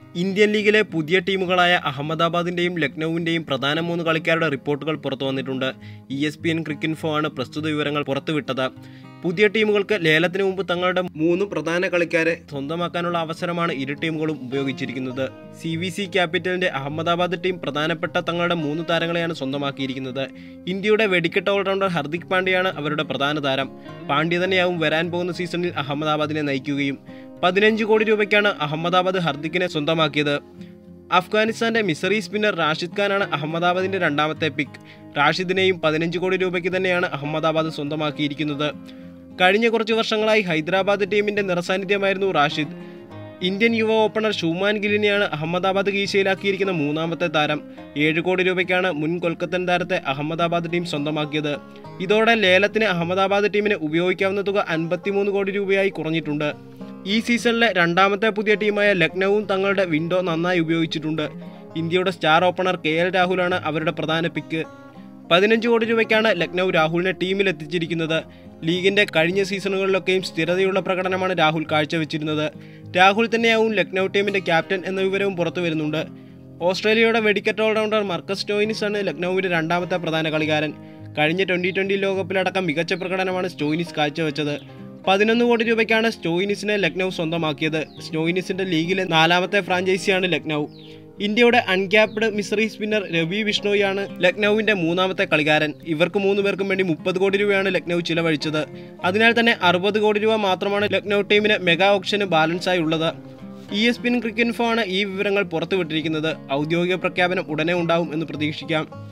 Indian ലീഗിലെ പുതിയ ടീമുകളായ അഹമ്മദാബാദിന്റെയും ലക്നൌവിന്റെയും പ്രധാന മൂന്ന് കളിക്കാരുടെ റിപ്പോർട്ടുകൾ പുറത്തു വന്നിട്ടുണ്ട് E S P N Cricinfo ആണ് പ്രസ്തുത വിവരങ്ങൾ പുറത്തുവിട്ടത് പുതിയ ടീമുകൾക്ക് ലേലത്തിന് മുമ്പ് തങ്ങളുടെ മൂന്ന് പ്രധാന കളിക്കാരെ സ്വന്തമാക്കാനുള്ള അവസരമാണ് ഇരു ടീമുകളും ഉപയോഗിച്ചിരിക്കുന്നത് സി വി സി ക്യാപിറ്റലിന്റെ അഹമ്മദാബാദ് ടീം പ്രധാനപ്പെട്ട തങ്ങളുടെ മൂന്ന് താരങ്ങളെയാണ് സ്വന്തമാക്കിയിരിക്കുന്നത് ഇന്ത്യയുടെ വെടിക്കെട്ട് ഓൾറൗണ്ടർ ഹർദിക് പാണ്ഡ്യയാണ് അവരുടെ പ്രധാന താരം പാണ്ഡ്യ തന്നെയാവും വരാൻ പോകുന്ന സീസണിൽ അഹമ്മദാബാദിനെ നയിക്കുകയും പതിനഞ്ച് കോടി രൂപയ്ക്കാണ് അഹമ്മദാബാദ് ഹർദിക്കിനെ സ്വന്തമാക്കിയത് അഫ്ഗാനിസ്ഥാന്റെ മിസറി സ്പിന്നർ റാഷിദ് ഖാനാണ് അഹമ്മദാബാദിന്റെ രണ്ടാമത്തെ പിക്ക് റാഷിദിനെയും പതിനഞ്ച് കോടി രൂപയ്ക്ക് തന്നെയാണ് അഹമ്മദാബാദ് സ്വന്തമാക്കിയിരിക്കുന്നത് കഴിഞ്ഞ കുറച്ച് വർഷങ്ങളായി ഹൈദരാബാദ് ടീമിന്റെ നിറസാന്നിധ്യമായിരുന്നു റാഷിദ് ഇന്ത്യൻ യുവ ഓപ്പണർ ഷുമാൻ ഗില്ലിനെയാണ് അഹമ്മദാബാദ് കീശയിലാക്കിയിരിക്കുന്ന മൂന്നാമത്തെ താരം ഏഴ് കോടി രൂപയ്ക്കാണ് മുൻ കൊൽക്കത്തൻ താരത്തെ അഹമ്മദാബാദ് ടീം സ്വന്തമാക്കിയത് ഇതോടെ ലേലത്തിന് അഹമ്മദാബാദ് ടീമിന് ഉപയോഗിക്കാവുന്ന തുക അൻപത്തിമൂന്ന് കോടി രൂപയായി കുറഞ്ഞിട്ടുണ്ട് ഈ സീസണിലെ രണ്ടാമത്തെ പുതിയ ടീമായ ലക്നൌവും തങ്ങളുടെ വിൻഡോ നന്നായി ഉപയോഗിച്ചിട്ടുണ്ട് ഇന്ത്യയുടെ സ്റ്റാർ ഓപ്പണർ കെ എൽ രാഹുലാണ് അവരുടെ പ്രധാന പിക്ക് പതിനഞ്ച് കോടി രൂപയ്ക്കാണ് ലക്നൗ രാഹുലിനെ ടീമിൽ എത്തിച്ചിരിക്കുന്നത് ലീഗിന്റെ കഴിഞ്ഞ സീസണുകളിലൊക്കെയും സ്ഥിരതയുള്ള പ്രകടനമാണ് രാഹുൽ കാഴ്ചവെച്ചിരുന്നത് രാഹുൽ തന്നെയാവും ലക്നൗ ടീമിന്റെ ക്യാപ്റ്റൻ എന്ന വിവരവും പുറത്തു വരുന്നുണ്ട് ഓസ്ട്രേലിയയുടെ വെടിക്കറ്റ് ഓൾറൗണ്ടർ മർക്കസ് സ്റ്റോയിനിസ് ആണ് ലക്നൌവിന്റെ രണ്ടാമത്തെ പ്രധാന കളിക്കാരൻ കഴിഞ്ഞ ട്വന്റി ട്വന്റി ലോകകപ്പിലടക്കം മികച്ച പ്രകടനമാണ് സ്റ്റോയിനിസ് കാഴ്ചവെച്ചത് പതിനൊന്ന് കോടി രൂപയ്ക്കാണ് സ്റ്റോയിനിസിനെ ലക്നൗ സ്വന്തമാക്കിയത് സ്റ്റോയിനിസിന്റെ ലീഗിലെ നാലാമത്തെ ഫ്രാഞ്ചൈസിയാണ് ലക്നൗ ഇന്ത്യയുടെ അൺക്യാപ്ഡ് മിസറി സ്പിന്നർ രവി ബിഷ്ണോയാണ് ലക്നൌവിന്റെ മൂന്നാമത്തെ കളിക്കാരൻ ഇവർക്ക് മൂന്ന് പേർക്കും വേണ്ടി മുപ്പത് കോടി രൂപയാണ് ലക്നൗ ചിലവഴിച്ചത് അതിനാൽ തന്നെ അറുപത് കോടി രൂപ മാത്രമാണ് ലക്നൗ ടീമിന് മെഗാ ഓപ്ഷന് ബാലൻസായി ഉള്ളത് ഇ എസ് പിൻ ക്രിക്കറ്റ് ആണ് ഈ വിവരങ്ങൾ പുറത്തുവിട്ടിരിക്കുന്നത് ഔദ്യോഗിക പ്രഖ്യാപനം ഉടനെ ഉണ്ടാവും എന്ന് പ്രതീക്ഷിക്കാം